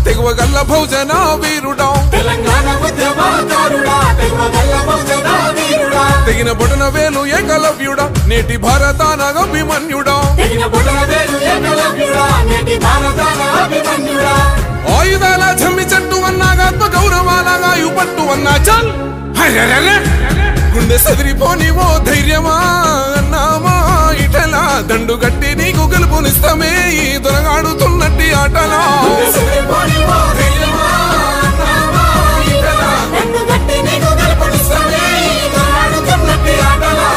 తెగువ గల్ల భోజన వీరుడా తెలంగాణ ఉద్యమకారుడా తెగువగల్ల బహుజన వీరుడా తెగిన బొటన వేలు ఏకలవ్యుడా నేటి భారతాన అభిమన్యుడా తెగిన బుడల వేలు ఏకలవ్యుడా నేటి భారతాన అభిమన్యుడా ఆయుధాల జమ్మి చెట్టు అన్నాగా ఆత్మ గౌరవాలగా పట్టు అన్నా చల్ హర్రర్రర్ర. గుండె సదిరిపోని ఓ ధైర్యమా అన్నామా ఇటలా దండు గట్టి నీకు గెలుపునిస్తామే ఈ దొరగాడుతున్నట్టి ఆటలా సిరిపోని ఓ ధైర్యమా, నామా ఇటలా. నన్ను గట్టి నీకు గెలుపునిస్తానే ఈ ఆడుతున్నట్టి ఆటలా.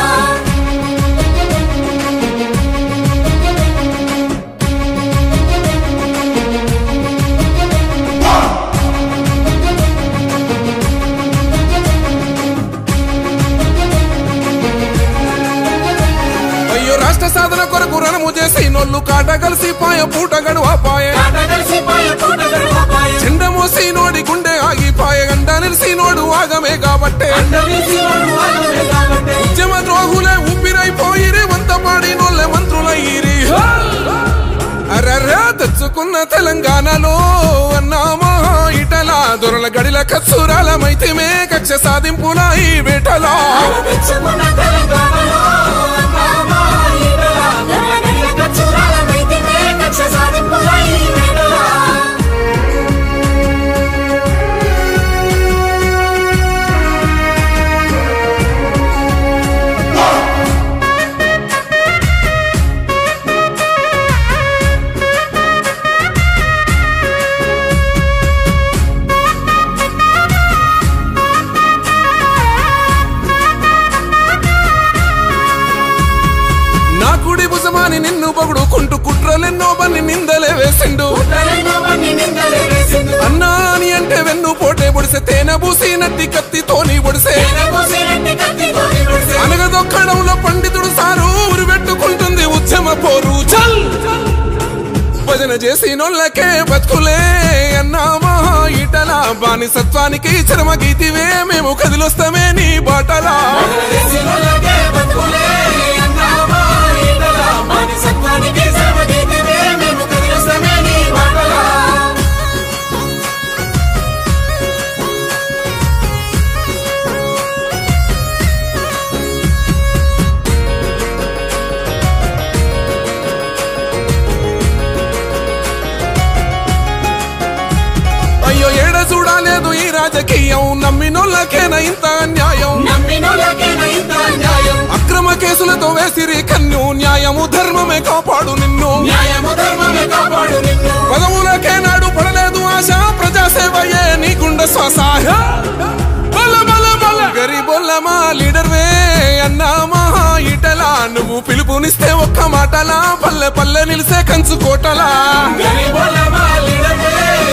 అయ్యో రాష్ట్ర సాధన కొరకు రణము చేసి నొల్లు కాట కలిసి పాయ పూట గడువ పాయ ఆట కలిసిపోయే పూట గడవపాయే. చెండ మోసి నోడి గుండె ఆగిపాయ గంట నిలిసి నోడు ఆగమే కాబట్టే అందరికీ వాడు ఆగమే కాబట్టే. ఉద్యమ ద్రోహులే ఊపిరైపోయిరి వంత పాడి నోళ్ళే మంత్రులయ్యిరి అరరా తెచ్చుకున్న తెలంగాణలో అన్నామా ఇటలా దొరల గడిల కత్సూరాల మైతిమే కక్ష సాధింపుల ఈ వేటలా తెచ్చుకున్న తెలంగాణలో నామా ఇటలా. గడగడల కచ్చురాల మైతిమే కక్ష సాధింపుగా ఈ వేళలా. నా కుడి భుజమాని నిన్ను పొగుడుకుంటూ కుట్రలెన్నో బన్ని నిందలే వేసిండు తెలంగాణని నిందలే వేసిండు. అన్నా అని అంటే వెన్ను పోటే పొడిసే తేనె పూసి నట్టి కత్తితోని పొడిసే తెలంగాణని కత్తితోని పొడిసే. అనగదొక్కడంలో పండితుడు సారు ఊరు పెట్టుకుంటుంది ఉద్యమ పోరు చల్ భజన చేసి నొల్లకే బతుకులే అన్నామా ఇటలా బానిసత్వానికి చరమ గీతివే మేము కదిలొస్తామే నీ బాటలా దేశంలోకే బతుకులే అన్నామా ఈటలా. బానిసత్వానికి శ్రమగీతివే మేము కదిలిస్తామే నీ బాటలా. అయ్యో ఏడ చూడాలేదు ఈ రాజకీయం నమ్మినోళ్ళకేనా ఇంత అన్యాయం నమ్మినోళ్ళకేనా ఇంత అన్యాయం? అక్రమ కేసులతో వేసిరి కన్ను న్యాయము ధర్మమే కాపాడు నిన్ను న్యాయము ధర్మమే కాపాడు నిన్ను. పదవులకే నాడు పడలేదు ఆశ ప్రజాసేవయే నీ గుండె శ్వాస బల బల బల గరీబొల్ల మా లీడర్ వే అన్నామా ఇటలా నువ్వు పిలుపునిస్తే ఒక్క మాటలా పల్లె పల్లె నిలిసే కంచు కోటలా గరీబుల మా లీడర్వే